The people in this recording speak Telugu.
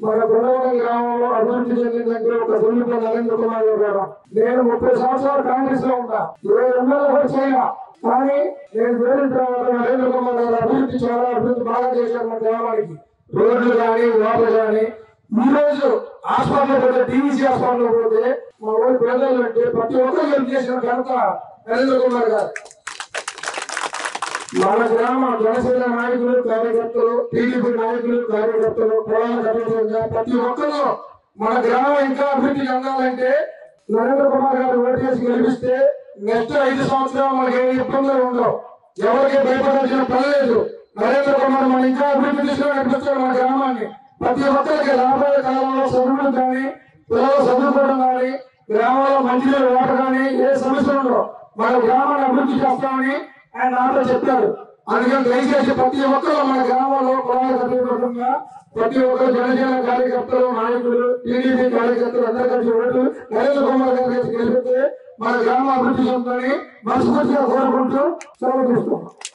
మన గుణవరం గ్రామంలో అభివృద్ధి చెందిందంటే ఒక దుర్లిప నరేంద్ర కుమార్ గారు గారు నేను ముప్పై సంవత్సరాలు కాంగ్రెస్ లో ఉంటా ఇరవై ఎమ్మెల్యే కూడా చేయగా కానీ నేను వేరే తర్వాత నరేంద్ర కుమార్ గారు అభివృద్ధి చాలా అభివృద్ధి బాగా చేశారు మన గ్రామానికి రోడ్లు కానీ వాటర్ కానీ ఈ రోజు హాస్పిటల్ పోతే టీవీసీ హాస్పిటల్ పోతే మా ఊరి ప్రజలు అంటే ప్రతి ఒక్కరు హెల్ప్ చేసిన ఘనత నరేంద్ర కుమార్ గారు మన గ్రామ జనసేన నాయకులు కార్యకర్తలు టీడీపీ నాయకులు కార్యకర్తలు కులాలకు అతీతంగా ప్రతి ఒక్కరు మన గ్రామం ఇంకా అభివృద్ధి చెందాలంటే నరేంద్ర కుమార్ గారు ఓటు చేసి గెలిపిస్తే నెక్స్ట్ ఐదు సంవత్సరాలు మనకి ఏ ఇబ్బందులు ఉండవు ఎవరికి భయపడాల్సిన పని లేదు నరేంద్ర కుమార్ మన ఇంకా అభివృద్ధి తీసుకుని నడిపిస్తాడు మన గ్రామాన్ని ప్రతి ఒక్కరికి రాబోయే కాలంలో చదువులు కానీ పిల్లలు చదువుకోవడం కానీ గ్రామంలో మంచినీరు వాటర్ కానీ ఏ సమస్యలు ఉండవు మన గ్రామాన్ని అభివృద్ధి చేస్తామని ఆయన నాతో చెప్పారు అందుకని దయచేసి ప్రతి ఒక్కరు మన గ్రామంలో కులాల కట్టుకుంటుండగా ప్రతి ఒక్కరు జనసేన కార్యకర్తలు నాయకులు టీడీపీ కార్యకర్తలు అందరూ కలిసి ఓట్లు నరేంద్ర కుమార్ గారి గెలిపితే మన గ్రామ అభివృద్ధి చెందని మనస్ఫూర్తిగా కోరుకుంటూ సెలవు తీసుకుంటాం